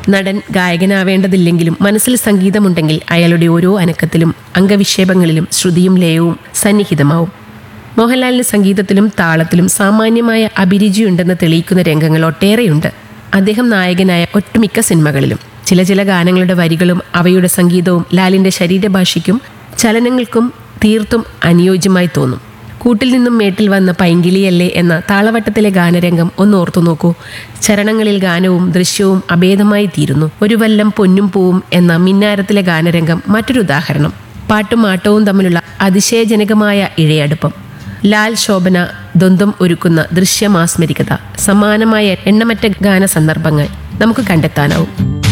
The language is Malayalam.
നടൻ ഗായകനാവേണ്ടതില്ലെങ്കിലും മനസ്സിൽ സംഗീതമുണ്ടെങ്കിൽ അയാളുടെ ഓരോ അനക്കത്തിലും അംഗവിക്ഷേപങ്ങളിലും ശ്രുതിയും ലയവും സന്നിഹിതമാവും മോഹൻലാലിന് സംഗീതത്തിലും താളത്തിലും സാമാന്യമായ അഭിരുചിയുണ്ടെന്ന് തെളിയിക്കുന്ന രംഗങ്ങൾ ഒട്ടേറെയുണ്ട് അദ്ദേഹം നായകനായ ഒട്ടുമിക്ക സിനിമകളിലും ചില ചില ഗാനങ്ങളുടെ വരികളും അവയുടെ സംഗീതവും ലാലിന്റെ ശരീരഭാഷയ്ക്കും ചലനങ്ങൾക്കും തീർത്തും അനുയോജ്യമായി തോന്നും കൂട്ടിൽ നിന്നും മേട്ടിൽ വന്ന പൈങ്കിളിയല്ലേ എന്ന താളവട്ടത്തിലെ ഗാനരംഗം ഒന്ന് ഓർത്തു നോക്കൂ ചരണങ്ങളിൽ ഗാനവും ദൃശ്യവും അഭേദമായി തീരുന്നു ഒരു വല്ലം പൊന്നും പൂവും എന്ന മിന്നാരത്തിലെ ഗാനരംഗം മറ്റൊരു ഉദാഹരണം പാട്ടും ആട്ടവും തമ്മിലുള്ള അതിശയജനകമായ ഇഴയടുപ്പം ലാൽ ശോഭന ദ്വന്ദ്വം ഒരുക്കുന്ന ദൃശ്യമാസ്മരികത സമാനമായ എണ്ണമറ്റ ഗാന സന്ദർഭങ്ങൾ നമുക്ക് കണ്ടെത്താനാവും